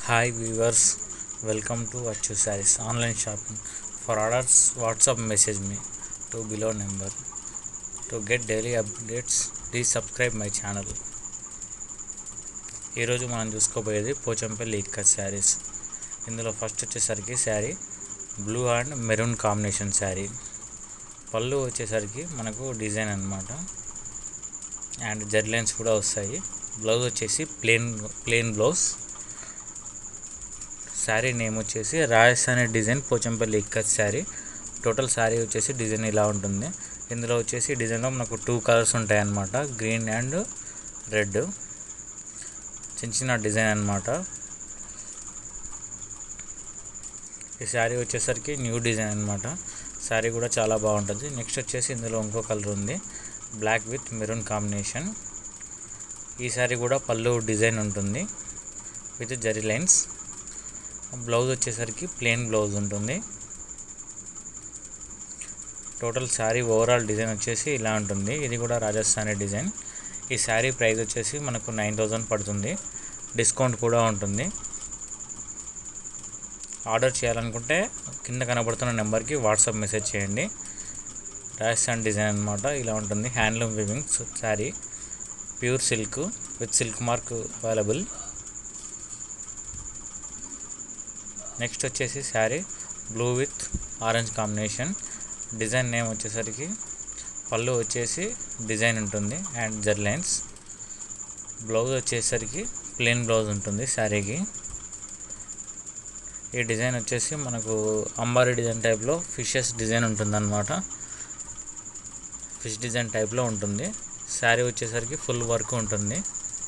hi viewers welcome to Achu saris online shopping for orders WhatsApp message me to below number to get daily updates please subscribe my channel ఈరోజు మనం చూసుకోబోయేది పోచంపల్లి ఇక్కత్ శారీస్ ఇందులో first వచ్చేసరికి sari blue and maroon combination sari పళ్ళు వచ్చేసరికి మనకు design అన్నమాట and జర్లైన్స్ కూడా వస్తాయి బ్లౌజ్ వచ్చేసి plain plain blouse sari name వచ్చేసి రాజస్థానీ డిజైన్ పోచంపల్లి ఇక్కత్ శారీ టోటల్ శారీ వచ్చేసి డిజైన్ ఇలా ఉంటుంది ఇందులో వచ్చేసి డిజైన్లో మనకు టూ కలర్స్ ఉంటాయి అన్నమాట గ్రీన్ అండ్ రెడ్ చిన్న చిన్న డిజైన్ అన్నమాట ఈ శారీ వచ్చేసరికి న్యూ డిజైన్ అన్నమాట శారీ కూడా చాలా బాగుంటుంది నెక్స్ట్ వచ్చేసి ఇందులో ఇంకో కలర్ ఉంది బ్లాక్ విత్ మెరూన్ కాంబినేషన్ ఈ శారీ కూడా పళ్ళు డిజైన్ ఉంటుంది విత్ జరీ లైన్స్ బ్లౌజ్ వచ్చేసరికి ప్లెయిన్ బ్లౌజ్ ఉంటుంది టోటల్ శారీ ఓవరాల్ డిజైన్ వచ్చేసి ఇలా ఉంటుంది ఇది కూడా రాజస్థానీ డిజైన్ ఈ శారీ ప్రైస్ వచ్చేసి మనకు నైన్ థౌజండ్ పడుతుంది డిస్కౌంట్ కూడా ఉంటుంది ఆర్డర్ చేయాలనుకుంటే కింద కనబడుతున్న నెంబర్కి వాట్సాప్ మెసేజ్ చేయండి రాజస్థాన్ డిజైన్ అనమాట ఇలా ఉంటుంది handloom weaving sari pure silk with silk mark available next వచ్చేసి sari blue with orange combination design name వచ్చేసరికి పళ్ళు వచ్చేసి డిజైన్ ఉంటుంది అండ్ జర్లైన్స్ బ్లౌజ్ వచ్చేసరికి ప్లెయిన్ బ్లౌజ్ ఉంటుంది శారీకి ఈ డిజైన్ వచ్చేసి మనకు అంబారీ డిజైన్ టైప్లో ఫిషెస్ డిజైన్ ఉంటుందన్నమాట ఫిష్ డిజైన్ టైప్లో ఉంటుంది శారీ వచ్చేసరికి ఫుల్ వర్క్ ఉంటుంది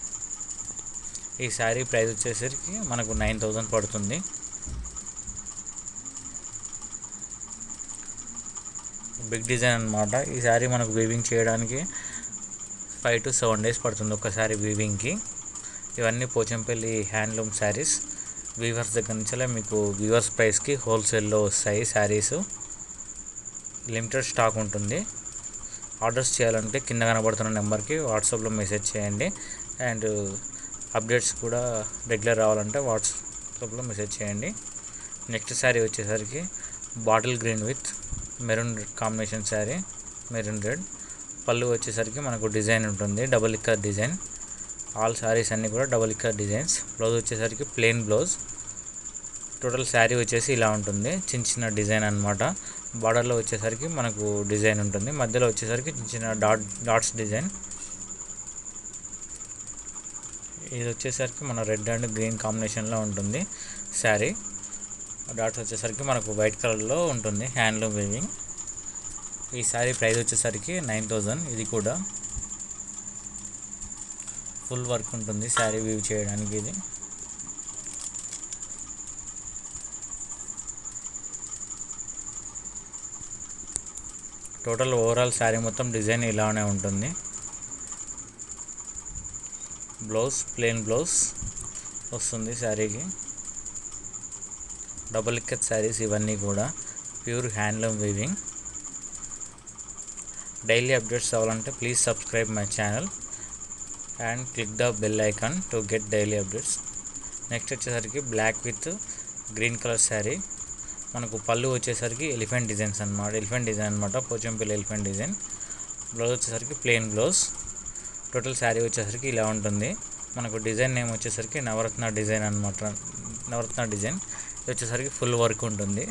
ఈ శారీ ప్రైస్ వచ్చేసరికి మనకు నైన్ థౌజండ్ పడుతుంది బిగ్ డిజైన్ అనమాట ఈ శారీ మనకు వీవింగ్ చేయడానికి ఫైవ్ టు సెవెన్ డేస్ పడుతుంది ఒకసారి వీవింగ్కి ఇవన్నీ పోచంపల్లి హ్యాండ్లూమ్ శారీస్ వీవర్స్ దగ్గర నుంచే మీకు వీవర్స్ ప్రైస్కి హోల్సేల్లో వస్తాయి శారీస్ లిమిటెడ్ స్టాక్ ఉంటుంది ఆర్డర్స్ చేయాలంటే కింద కనబడుతున్న నెంబర్కి వాట్సాప్లో మెసేజ్ చేయండి అండ్ అప్డేట్స్ కూడా రెగ్యులర్ రావాలంటే వాట్సాప్లో మెసేజ్ చేయండి నెక్స్ట్ శారీ వచ్చేసరికి bottle green with maroon red combination sari maroon red పళ్ళు వచ్చేసరికి మనకు డిజైన్ ఉంటుంది double ikat design all saris అన్నీ కూడా డబుల్ ఇక్కర్ డిజైన్స్ బ్లౌజ్ వచ్చేసరికి ప్లెయిన్ బ్లౌజ్ టోటల్ శారీ వచ్చేసి ఇలా ఉంటుంది చిన్న చిన్న డిజైన్ అనమాట బార్డర్లో వచ్చేసరికి మనకు డిజైన్ ఉంటుంది మధ్యలో వచ్చేసరికి చిన్న చిన్న డాట్ డాట్స్ డిజైన్ ఇది వచ్చేసరికి మన రెడ్ అండ్ గ్రీన్ కాంబినేషన్లో ఉంటుంది శారీ డాట్స్ వచ్చేసరికి మనకు వైట్ కలర్లో ఉంటుంది హ్యాండ్లూమ్ వీవింగ్ ఈ శారీ ప్రైస్ వచ్చేసరికి నైన్ థౌజండ్ ఇది కూడా ఫుల్ వర్క్ ఉంటుంది శారీ వీవ్ చేయడానికి ఇది టోటల్ ఓవరాల్ శారీ మొత్తం డిజైన్ ఇలానే ఉంటుంది బ్లౌజ్ ప్లెయిన్ బ్లౌజ్ వస్తుంది శారీకి డబుల్ ఇక్కత్ శారీస్ ఇవన్నీ కూడా pure handloom weaving daily updates అవ్వాలంటే please subscribe my channel and click the bell icon to get daily updates next వచ్చేసరికి black with green colour sari మనకు పళ్ళు వచ్చేసరికి ఎలిఫెంట్ డిజైన్స్ అనమాట ఎలిఫెంట్ డిజైన్ అనమాట పోచంపల్లి ఎలిఫెంట్ డిజైన్ బ్లౌజ్ వచ్చేసరికి ప్లెయిన్ బ్లౌజ్ టోటల్ శారీ వచ్చేసరికి ఇలా ఉంటుంది మనకు డిజైన్ నేమ్ వచ్చేసరికి నవరత్న డిజైన్ అనమాట నవరత్న డిజైన్ ఇది వచ్చేసరికి ఫుల్ వర్క్ ఉంటుంది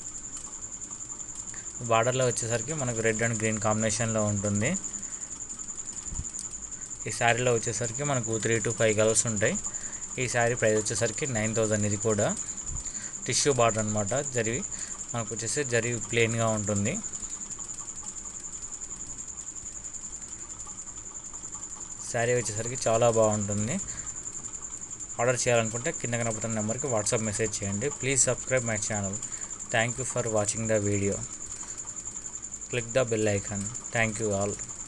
బార్డర్లో వచ్చేసరికి మనకు రెడ్ అండ్ గ్రీన్ కాంబినేషన్లో ఉంటుంది ఈ శారీలో వచ్చేసరికి మనకు త్రీ టు ఫైవ్ కలర్స్ ఉంటాయి ఈ శారీ ప్రైస్ వచ్చేసరికి నైన్ థౌజండ్ ఇది కూడా టిష్యూ బార్డర్ అనమాట జరి మనకు వచ్చేసి జరి ప్లెయిన్గా ఉంటుంది శారీ వచ్చేసరికి చాలా బాగుంటుంది ఆర్డర్ చేయాలనుకుంటే కింద కనపడుతున్న నెంబర్కి వాట్సాప్ మెసేజ్ చేయండి please subscribe my channel thank you for watching the video click the bell icon thank you all